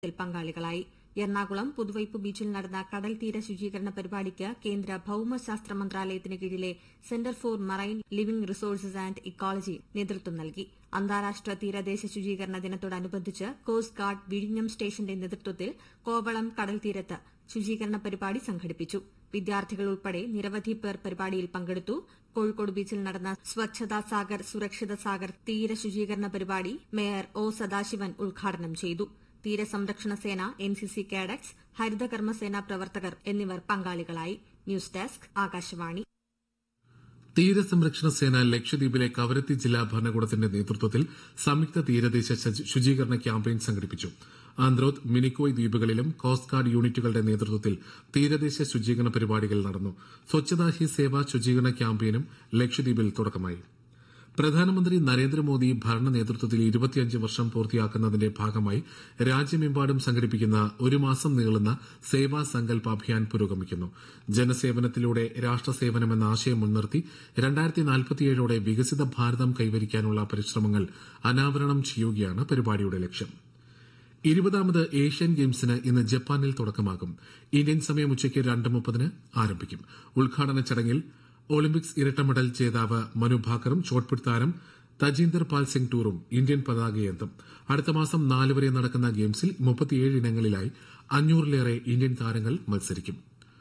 ത്തിൽ പങ്കാളികളായി എറണാകുളം പുതുവൈപ്പ് ബീച്ചിൽ നടന്ന കടൽ തീര ശുചീകരണ പരിപാടിക്ക് കേന്ദ്ര ഭൌമശാസ്ത്ര മന്ത്രാലയത്തിന് കീഴിലെ centre for marine living resources and ecology നേതൃത്വം നൽകി അന്താരാഷ്ട്ര തീരദേശ ശുചീകരണ ദിനത്തോടനുബന്ധിച്ച് കോസ്റ്റ് ഗാർഡ് വിഴിഞ്ഞം സ്റ്റേഷന്റെ നേതൃത്വത്തിൽ കോവളം കടൽ തീരത്ത് ശുചീകരണ പരിപാടി സംഘടിപ്പിച്ചു വിദ്യാർത്ഥികൾ ഉൾപ്പെടെ നിരവധി പേർ പരിപാടിയിൽ പങ്കെടുത്തു കോഴിക്കോട് ബീച്ചിൽ നടന്ന സ്വച്ഛതാ സാഗർ സുരക്ഷിത സാഗർ തീര ശുചീകരണ പരിപാടി മേയർ ഒ സദാശിവൻ ഉദ്ഘാടനം ചെയ്തു തീരസംരക്ഷണ സേന എൻസിസി കാഡറ്റ്സ് ഹരിതകർമ്മസേന പ്രവർത്തകർ എന്നിവർ പങ്കാളികളായി ന്യൂസ് ഡെസ്ക് ആകാശവാണി തീരസംരക്ഷണ സേന ലക്ഷദ്വീപിലെ കവരത്തി ജില്ലാ ഭരണകൂടത്തിന്റെ നേതൃത്വത്തിൽ സംയുക്ത തീരദേശ ശുചി- ശുചീകരണ ക്യാമ്പയിൻ സംഘടിപ്പിച്ചു ആന്ത്രോത്ത് മിനിക്കോയ് ദ്വീപുകളിലും കോസ്റ്റ് ഗാർഡ് യൂണിറ്റുകളുടെ നേതൃത്വത്തിൽ തീരദേശ ശുചീകരണ പരിപാടികൾ നടന്നു സ്വച്ഛതാ ഹി സേവ ശുചീകരണ ക്യാമ്പയിനും ലക്ഷദ്വീപിൽ തുടക്കമായി പ്രധാനമന്ത്രി നരേന്ദ്രമോദി ഭരണ നേതൃത്വത്തിൽ ഇരുപത്തിയഞ്ച് വർഷം പൂർത്തിയാക്കുന്നതിന്റെ ഭാഗമായി രാജ്യമെമ്പാടും സംഘടിപ്പിക്കുന്ന ഒരു മാസം നീളുന്ന സേവാ സങ്കൽപ് അഭിയാൻ പുരോഗമിക്കുന്നു ജനസേവനത്തിലൂടെ രാഷ്ട്രസേവനമെന്ന ആശയം മുൻനിർത്തി രണ്ടായിരത്തി നാൽപ്പത്തിയേഴോടെ വികസിത ഭാരതം കൈവരിക്കാനുള്ള പരിശ്രമങ്ങൾ അനാവരണം ചെയ്യുകയാണ് പരിപാടിയുടെ ലക്ഷ്യം ഇരുപതാമത് ഏഷ്യൻ ഗെയിംസിന് ഇന്ന് ജപ്പാനിൽ തുടക്കമാകും ഇന്ത്യൻ സമയം ഉച്ചയ്ക്ക് രണ്ട് മുപ്പതിന് ആരംഭിക്കും ഉദ്ഘാടന ചടങ്ങിൽ ഒളിമ്പിക്സ് ഇരട്ട മെഡൽ ജേതാവ് മനു ഭാക്കറും ഷോട്ട്പുട്ട് താരം തജീന്ദർ പാൽ സിംഗ് ടൂറും ഇന്ത്യൻ പതാകയേന്തും അടുത്ത മാസം നാല് വരെ നടക്കുന്ന ഗെയിംസിൽ മുപ്പത്തിയേഴ് ഇനങ്ങളിലായി അഞ്ഞൂറിലേറെ ഇന്ത്യൻ താരങ്ങൾ മത്സരിക്കും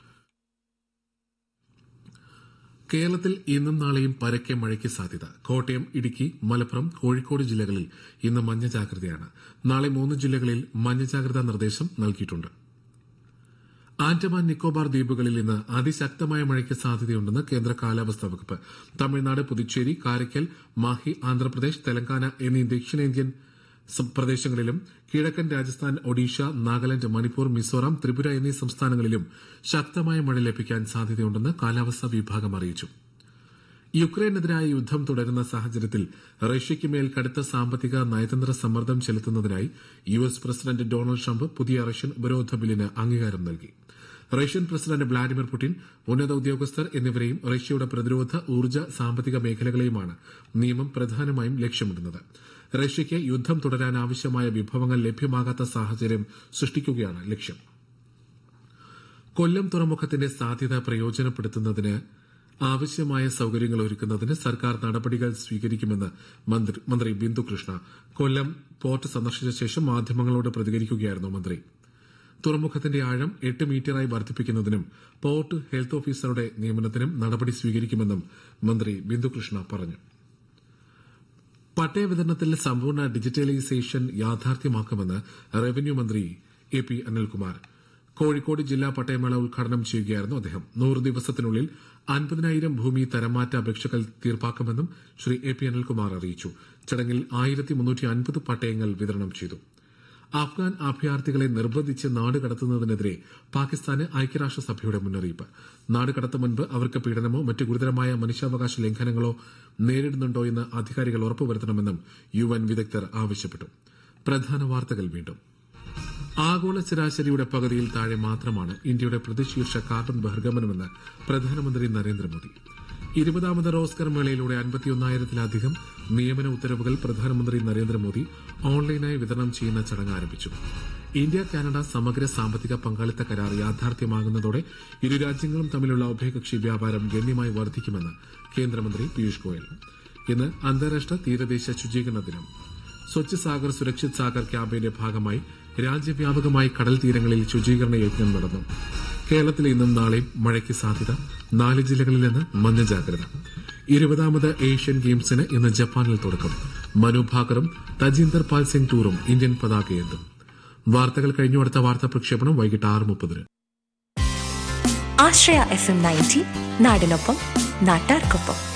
കേരളത്തിൽ ഇന്നും നാളെയും പരക്കെ മഴയ്ക്ക് സാധ്യത കോട്ടയം ഇടുക്കി മലപ്പുറം കോഴിക്കോട് ജില്ലകളിൽ ഇന്ന് മഞ്ഞ ജാഗ്രതയാണ് നാളെ മൂന്ന് ജില്ലകളിൽ മഞ്ഞ ജാഗ്രതാ നിർദ്ദേശം നൽകിയിട്ടുണ്ട് ആൻഡമാൻ നിക്കോബാർ ദ്വീപുകളിൽ ഇന്ന് അതിശക്തമായ മഴയ്ക്ക് സാധ്യതയുണ്ടെന്ന് കേന്ദ്ര കാലാവസ്ഥാ വകുപ്പ് തമിഴ്നാട് പുതുച്ചേരി കാരയ്ക്കൽ മാഹി ആന്ധ്രാപ്രദേശ് തെലങ്കാന എന്നീ ദക്ഷിണേന്ത്യൻ സം- പ്രദേശങ്ങളിലും കിഴക്കൻ രാജസ്ഥാൻ ഒഡീഷ നാഗാലാന്റ് മണിപ്പൂർ മിസോറാം ത്രിപുര എന്നീ സംസ്ഥാനങ്ങളിലും ശക്തമായ മഴ ലഭിക്കാൻ സാധ്യതയുണ്ടെന്ന് കാലാവസ്ഥാ വിഭാഗം അറിയിച്ചു യുക്രൈനെതിരായ യുദ്ധം തുടരുന്ന സാഹചര്യത്തിൽ റഷ്യയ്ക്ക് മേൽ കടുത്ത സാമ്പത്തിക നയതന്ത്ര സമ്മർദ്ദം ചെലുത്തുന്നതിനായി U S president Donald Trump പുതിയ റഷ്യൻ ഉപരോധ ബില്ലിന് അംഗീകാരം നൽകി റഷ്യൻ പ്രസിഡന്റ് വ്ളാഡിമിർ പുടിൻ ഉന്നത ഉദ്യോഗസ്ഥർ എന്നിവരെയും റഷ്യയുടെ പ്രതിരോധ ഊർജ്ജ സാമ്പത്തിക മേഖലകളെയുമാണ് നിയമം പ്രധാനമായും ലക്ഷ്യമിടുന്നത് റഷ്യയ്ക്ക് യുദ്ധം തുടരാൻ ആവശ്യമായ വിഭവങ്ങൾ ലഭ്യമാകാത്ത സാഹചര്യം സൃഷ്ടിക്കുകയാണ് ലക്ഷ്യം കൊല്ലം തുറമുഖത്തിന്റെ സാധ്യത പ്രയോജനപ്പെടുത്തുന്നതിന് ആവശ്യമായ സൌകര്യങ്ങൾ ഒരുക്കുന്നതിന് സർക്കാർ നടപടികൾ സ്വീകരിക്കുമെന്ന് മന്ത്രി- മന്ത്രി ബിന്ദു കൃഷ്ണ കൊല്ലം പോർട്ട് സന്ദർശിച്ച ശേഷം മാധ്യമങ്ങളോട് പ്രതികരിക്കുകയായിരുന്നു മന്ത്രി തുറമുഖത്തിന്റെ ആഴം എട്ട് മീറ്ററായി വർദ്ധിപ്പിക്കുന്നതിനും പോർട്ട് ഹെൽത്ത് ഓഫീസറുടെ നിയമനത്തിനും നടപടി സ്വീകരിക്കുമെന്നും മന്ത്രി ബിന്ദുകൃഷ്ണ പറഞ്ഞു പട്ടയ വിതരണത്തിൽ സമ്പൂർണ്ണ ഡിജിറ്റലൈസേഷൻ യാഥാർത്ഥ്യമാക്കുമെന്ന് റവന്യൂ മന്ത്രി എ പി അനിൽകുമാർ കോഴിക്കോട് ജില്ലാ പട്ടയമേള ഉദ്ഘാടനം ചെയ്യുകയായിരുന്നു അദ്ദേഹം നൂറ് ദിവസത്തിനുള്ളിൽ അൻപതിനായിരം ഭൂമി തരംമാറ്റ അപേക്ഷകൾ തീർപ്പാക്കുമെന്നും ശ്രീ എ പി അനിൽകുമാർ അറിയിച്ചു ചടങ്ങിൽ ആയിരത്തി മുന്നൂറ്റി അൻപത് പട്ടയങ്ങൾ വിതരണം ചെയ്തു അഫ്ഗാൻ അഭയാർത്ഥികളെ നിർബന്ധിച്ച് നാട് കടത്തുന്നതിനെതിരെ പാകിസ്ഥാന് ഐക്യരാഷ്ട്രസഭയുടെ മുന്നറിയിപ്പ് നാട് കടത്തും മുൻപ് അവർക്ക് പീഡനമോ മറ്റ് ഗുരുതരമായ മനുഷ്യാവകാശ ലംഘനങ്ങളോ നേരിടുന്നുണ്ടോ എന്ന് അധികാരികൾ ഉറപ്പുവരുത്തണമെന്നും യു എൻ വിദഗ്ധർ ആവശ്യപ്പെട്ടു പ്രധാന വാർത്തകൾ വീണ്ടും ആഗോള ശരാശരിയുടെ പകുതിയിൽ താഴെ മാത്രമാണ് ഇന്ത്യയുടെ പ്രതിശീർഷ കാർബൺ ബഹിർഗമനമെന്ന് പ്രധാനമന്ത്രി നരേന്ദ്രമോദി ഇരുപതാമത് റോസ്കർ മേളയിലൂടെ അൻപത്തിയൊന്നായിരത്തിലധികം നിയമന ഉത്തരവുകൾ പ്രധാനമന്ത്രി നരേന്ദ്രമോദി ഓൺലൈനായി വിതരണം ചെയ്യുന്ന ചടങ്ങ് ആരംഭിച്ചു ഇന്ത്യ കാനഡ സമഗ്ര സാമ്പത്തിക പങ്കാളിത്ത കരാർ യാഥാർത്ഥ്യമാകുന്നതോടെ ഇരു രാജ്യങ്ങളും തമ്മിലുള്ള ഉഭയകക്ഷി വ്യാപാരം ഗണ്യമായി വർദ്ധിക്കുമെന്ന് കേന്ദ്രമന്ത്രി പീയൂഷ് ഗോയൽ ഇന്ന് അന്താരാഷ്ട്ര തീരദേശ ശുചീകരണ ദിനം സ്വച്ഛ് സാഗർ സുരക്ഷിത് സാഗർ ക്യാമ്പയിന്റെ ഭാഗമായി രാജ്യവ്യാപകമായി കടൽ തീരങ്ങളിൽ ശുചീകരണ യജ്ഞം നടന്നു കേരളത്തിൽ ഇന്നും നാളെയും മഴയ്ക്ക് സാധ്യത നാല് ജില്ലകളിൽ നിന്ന് മഞ്ഞ ജാഗ്രത ഇരുപതാമത് ഏഷ്യൻ ഗെയിംസിന് ഇന്ന് ജപ്പാനിൽ തുടക്കം മനു ഭാക്കറും തജീന്ദർ പാൽ സിംഗ് ടൂറും ഇന്ത്യൻ പതാകയേന്തും വാർത്തകൾ കഴിഞ്ഞു അടുത്ത വാർത്താ പ്രക്ഷേപണം വൈകിട്ട് ആറ് മുപ്പതിന് ആശ്രയ എഫ് എം നയൻറ്റി നാടിനൊപ്പം നാട്ടാർക്കൊപ്പം